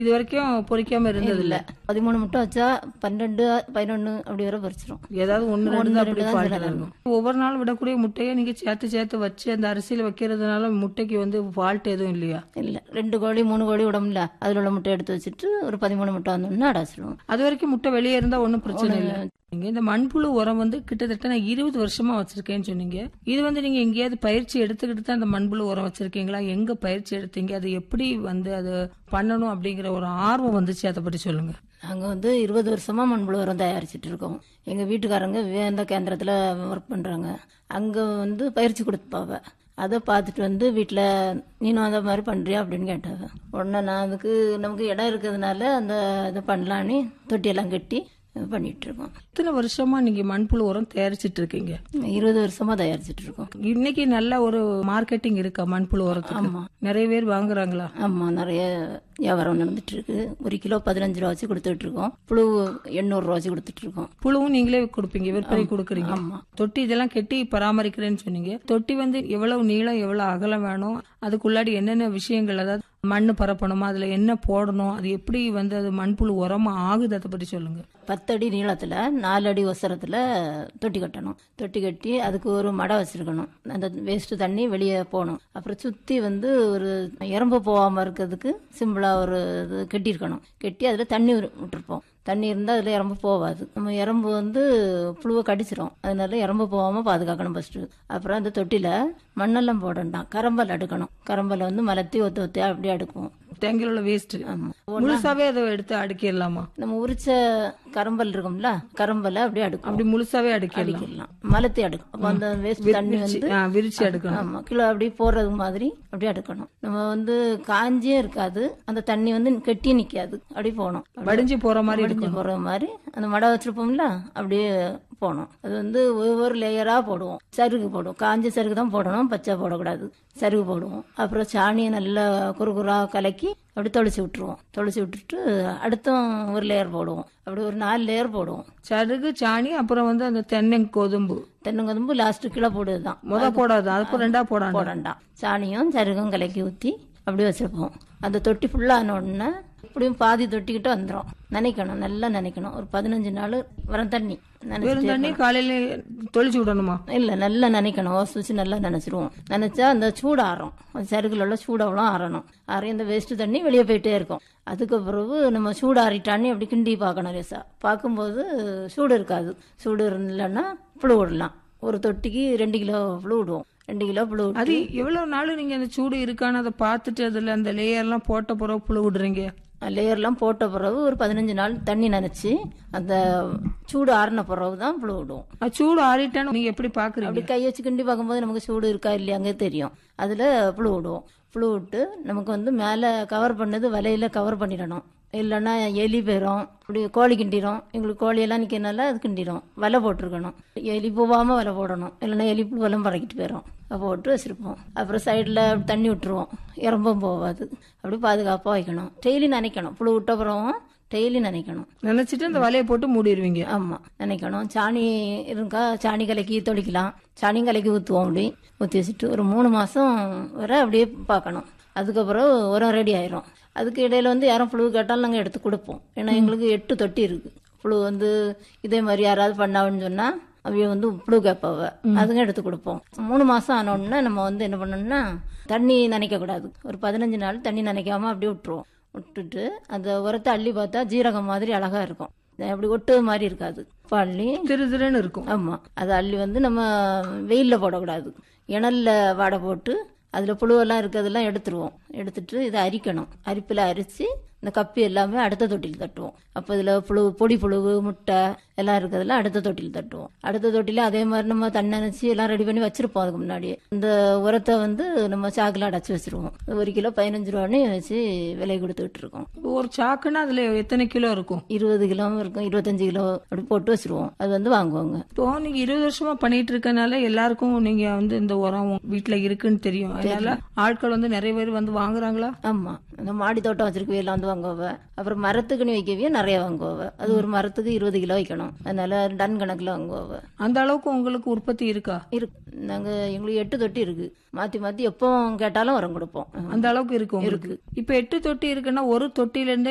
இது வரைக்கும் பொறிக்காம இருந்தது இல்ல பதிமூணு முட்டை வச்சா பன்னெண்டு பதினொன்னு அப்படி வரை பறிச்சிரும் ஏதாவது ஒண்ணு ரெண்டு ஒண்ணு அப்படி ரெண்டு தான் fault சிலது இருக்கும் ஒவ்வொரு நாள் விடக்கூடிய முட்டையை நீங்க சேர்த்து சேர்த்து வச்சு அந்த அரிசியில வைக்கிறதுனால முட்டைக்கு வந்து ஃபால்ட் எதுவும் இல்லையா இல்ல ரெண்டு கோழி மூணு கோழி விடமுல்ல அதுல உள்ள முட்டை எடுத்து வச்சுட்டு ஒரு பதிமூணு முட்டை வந்தோம்னா அடைச்சிடுவோம் அது வரைக்கும் முட்டை வெளியே இருந்தா ஒண்ணும் பிரச்சனை இல்ல நீங்க இந்த மண்புழு உரம் வந்து கிட்டத்தட்ட நான் இருபது வருஷமா வச்சிருக்கேன்னு சொன்னீங்க இது வந்து நீங்க எங்கேயாவது பயிற்சி எடுத்துக்கிட்டு தான் அந்த மண்புழு உரம் வச்சிருக்கீங்களா எங்க பயிற்சி எடுத்தீங்க அது எப்படி வந்து அது பண்ணணும் அப்படிங்கிற ஒரு ஆர்வம் வந்துச்சு அதை பற்றி சொல்லுங்க நாங்க வந்து இருபது வருஷமா மண்புழு உரம் தயாரிச்சிட்டு இருக்கோம் எங்க வீட்டுக்காரங்க விவேந்த கேந்திரத்துல ஒர்க் பண்றாங்க அங்க வந்து பயிற்சி கொடுப்பாவ அதை பார்த்துட்டு வந்து வீட்டில் நீனும் அந்த மாதிரி பண்ணுறியா அப்படின்னு கேட்டாங்க உடனே நான் அதுக்கு நமக்கு இடம் இருக்கிறதுனால அந்த இதை பண்ணலான்னு தொட்டியெல்லாம் கட்டி பண்ணிட்டு இருக்கோம் இத்தனை வருஷமா நீங்க மண்புழு உரம் தயாரிச்சிட்டு இருக்கீங்க இருபது வருஷமா தயாரிச்சிட்டு இருக்கோம் இன்னைக்கு நல்ல ஒரு மார்க்கெட்டிங் இருக்கா மண்புழு உரத்துக்கு ஆமா நிறைய பேர் வாங்குறாங்களா ஆமா நிறைய வியாபாரம் நடந்துட்டு இருக்கு ஒரு கிலோ பதினஞ்சு ரூபா வச்சு கொடுத்துட்டு இருக்கோம் புழு எண்ணூறு ரூபா வச்சு கொடுத்துட்டு இருக்கோம் புழுவும் நீங்களே கொடுப்பீங்க விற்பனை கொடுக்குறீங்க ஆமா தொட்டி இதெல்லாம் கெட்டி பராமரிக்கிறேன்னு சொன்னீங்க தொட்டி வந்து எவ்வளவு நீளம் எவ்வளவு அகலம் வேணும் அதுக்குள்ளாடி என்னென்ன விஷயங்கள் அதாவது மண்ணு பரப்பணுமா அதுல என்ன போடணும் அது எப்படி வந்து அது மண்புழு உரமா ஆகுது அதை பத்தி சொல்லுங்க பத்தடி நீளத்துல நாலு அடி ஒசரத்துல தொட்டி கட்டணும் தொட்டி கட்டி அதுக்கு ஒரு மடை வச்சிருக்கணும் அந்த வேஸ்ட் தண்ணி வெளியே போகணும் அப்புறம் சுத்தி வந்து ஒரு எறும்பு போகாம இருக்கிறதுக்கு சிம்பிளா ஒரு இது கட்டியிருக்கணும் கட்டி அதுல தண்ணி விரு- விட்டுருப்போம் தண்ணி இருந்தால் அதில் எறும்பு போகாது நம்ம எறும்பு வந்து புழுவை கடிச்சிரும் அதனால எறும்பு போகாமல் பாதுகாக்கணும் ஃபஸ்ட்டு அப்புறம் அந்த தொட்டியில் மண்ணெல்லாம் போடண்டாம் கரம்பல் அடுக்கணும் கரம்பலை வந்து மலத்தி ஒத்து ஒத்தியா அப்படியே அடுக்குவோம் தேங்காயில் உள்ள வேஸ்ட் ஆமாம் முழுசாவே அதை எடுத்து அடுக்கிடலாமா நம்ம உரிச்ச கரம்பல் இருக்கும்ல கரம்பலை அப்படியே அடுக்கும் அப்படி முழுசாவே அடுக்கிடலாம் அடிக்கலாம் மலத்தி அடுக்கும் அப்ப அந்த வேஸ்ட் தண்ணி வந்து ஆ, விரிச்சு அடுக்கணும் ஆமா கிலோ அப்படியே போடுறது மாதிரி அப்படியே அடுக்கணும் நம்ம வந்து காஞ்சியே இருக்காது அந்த தண்ணி வந்து கெட்டி நிக்காது அப்படியே போகணும் வடிஞ்சு போற மாதிரி வடிஞ்சு போற மாதிரி அந்த மடை வச்சிருப்போம்ல அப்படியே போகணும் அது வந்து ஒவ்வொரு லேயரா போடுவோம் சருகு போடுவோம் காஞ்ச சருகு தான் போடணும் பச்சை போடக்கூடாது சருகு போடுவோம் அப்புறம் சாணியை நல்லா குறுகுறா கலக்கி அப்படி தொளிச்சு விட்டுருவோம் தொளிச்சு விட்டுட்டு அடுத்தும் ஒரு லேயர் போடுவோம் அப்படி ஒரு நாலு லேயர் போடுவோம் சருகு சாணி அப்புறம் வந்து அந்த தென்னை கொதும்பு தென்னங்கொதும்பு லாஸ்ட் கிலோ போடுறது தான் முத போடாது அதுக்கு ரெண்டா போடாது போடண்டாம் சாணியும் சருகும் கலக்கி ஊற்றி அப்படி வச்சிருப்போம் அந்த தொட்டி ஃபுல்லான உடனே இப்படியும் பாதி தொட்டிக்கிட்ட வந்துடும் நினைக்கணும் நல்லா நினைக்கணும் ஒரு பதினஞ்சு நாள் வரம் தண்ணி வெறும் நினைச்சிட்டே தண்ணி காலையில தொளிச்சு விடணுமா இல்லை நல்லா நினைக்கணும் ஓசு வச்சு நல்லா நினைச்சிருவோம் நினைச்சா அந்த சூடு ஆறும் அந்த சருகுல உள்ள சூடு அவ்வளோ ஆறணும் ஆறி அந்த வேஸ்ட் தண்ணி வெளியே போயிட்டே இருக்கும் அதுக்கு பிறகு நம்ம சூடு ஆறிட்டான்னு அப்படி கிண்டி பார்க்கணும் லேசா பார்க்கும்போது சூடு இருக்காது சூடு இல்லைன்னா புழு விடலாம் ஒரு தொட்டிக்கு ரெண்டு கிலோ புழு விடுவோம் ரெண்டு கிலோ புழு விட்டு அது எவ்வளவு நாள் நீங்க அந்த சூடு இருக்கான்னு அதை பார்த்துட்டு அதுல அந்த லேயர் எல்லாம் போட்ட பிறகு புழு விடுறீங்க லேயர்லாம் போட்ட பிறகு ஒரு பதினஞ்சு நாள் தண்ணி நனைச்சி அந்த சூடு ஆறின பிறகு தான் புழு விடுவோம் அது சூடு ஆறிட்டான்னு நீங்க எப்படி பாக்குறீங்க அப்படி கை வச்சு கிண்டி பார்க்கும்போது நமக்கு சூடு இருக்கா இல்லையாங்க தெரியும் அதில் புழு விடுவோம் புழு விட்டு நமக்கு வந்து மேலே கவர் பண்ணது வலையில கவர் பண்ணிடணும் இல்லைன்னா எலி போயிடும் இப்படி கோழி கிண்டிடும் எங்களுக்கு கோழியெல்லாம் நிற்கிறனால அது கிண்டிடும் வலை போட்டிருக்கணும் எலி போகாமல் வலை போடணும் இல்லைன்னா எலி புழுவெல்லாம் பறக்கிட்டு போயிடும் அப்போ போட்டு வச்சுருப்போம் அப்புறம் சைடில் தண்ணி விட்டுருவோம் இறம்பும் போகாது அப்படி பாதுகாப்பாக வைக்கணும் டெய்லி நினைக்கணும் புழு விட்ட அப்புறம் டெய்லி நினைக்கணும் நினைச்சிட்டு அந்த வலையை போட்டு மூடிடுவீங்க ஆமா நினைக்கணும் சாணி இருக்கா சாணி கலக்கி தொளிக்கலாம் சாணி கலக்கி ஊற்றுவோம் அப்படி ஊற்றி வச்சுட்டு ஒரு மூணு மாசம் வரை அப்படியே பார்க்கணும் அதுக்கப்புறம் உரம் ரெடி ஆயிரும் அதுக்கு இடையில வந்து யாரும் புழு கேட்டாலும் நாங்கள் எடுத்து கொடுப்போம் ஏன்னா எங்களுக்கு எட்டு தொட்டி இருக்கு புழு வந்து இதே மாதிரி யாராவது பண்ணாவுன்னு சொன்னா அவைய வந்து புழு கேட்பாவ அதுங்க எடுத்து கொடுப்போம் மூணு மாசம் ஆனோடனே நம்ம வந்து என்ன பண்ணோம்னா தண்ணி நனைக்க கூடாது ஒரு பதினஞ்சு நாள் தண்ணி நனைக்காம அப்படியே விட்டுருவோம் விட்டுட்டு அந்த உரத்தை அள்ளி பார்த்தா ஜீரகம் மாதிரி அழகா இருக்கும் அப்படி ஒட்டு மாதிரி இருக்காது இப்போ அள்ளி திரு திருன்னு இருக்கும் ஆமா அதை அள்ளி வந்து நம்ம வெயில்ல போடக்கூடாது இணல்ல வாடை போட்டு அதுல புழுவெல்லாம் இருக்கிறதெல்லாம் எடுத்துருவோம் எடுத்துட்டு இதை அரிக்கணும் அரிப்பில் அரிச்சு இந்த கப்பி எல்லாமே அடுத்த தொட்டியில் தட்டுவோம் அப்போ இதில் புழு பொடி புழுவு முட்டை எல்லாம் இருக்கிறதுல அடுத்த தொட்டியில் தட்டுவோம் அடுத்த தொட்டில அதே மாதிரி நம்ம தண்ணி நினைச்சு எல்லாம் ரெடி பண்ணி வச்சிருப்போம் அதுக்கு முன்னாடியே இந்த உரத்தை வந்து நம்ம சாக்கில் அடைச்சி வச்சிருவோம் ஒரு கிலோ பதினஞ்சு ரூபான்னு வச்சு விலை கொடுத்துட்டு இருக்கோம் ஒரு சாக்குன்னா அதுல எத்தனை கிலோ இருக்கும் இருபது கிலோ இருக்கும் இருபத்தஞ்சு கிலோ அப்படி போட்டு வச்சிருவோம் அது வந்து வாங்குவாங்க இப்போ நீங்க இருபது வருஷமா பண்ணிட்டு இருக்கனால எல்லாருக்கும் நீங்க வந்து இந்த உரம் உங்க வீட்டுல இருக்குன்னு தெரியும் அதனால ஆட்கள் வந்து நிறைய பேர் வந்து வாங்குறாங்களா ஆமா அந்த மாடி தோட்டம் வச்சிருக்கவே எல்லாம் வந்து வாங்குவ அப்புறம் மரத்துக்குன்னு வைக்கவே நிறைய வாங்குவ அது ஒரு மரத்துக்கு இருபது கிலோ வைக்கணும் அதனால டன் கணக்குல வாங்குவ அந்த அளவுக்கு உங்களுக்கு உற்பத்தி இருக்கா இருக்கு நாங்க எங்களுக்கு எட்டு தொட்டி இருக்கு மாத்தி மாத்தி எப்போ கேட்டாலும் உரம் கொடுப்போம் அந்த அளவுக்கு இருக்கு உங்களுக்கு இப்ப எட்டு தொட்டி இருக்குன்னா ஒரு தொட்டில இருந்து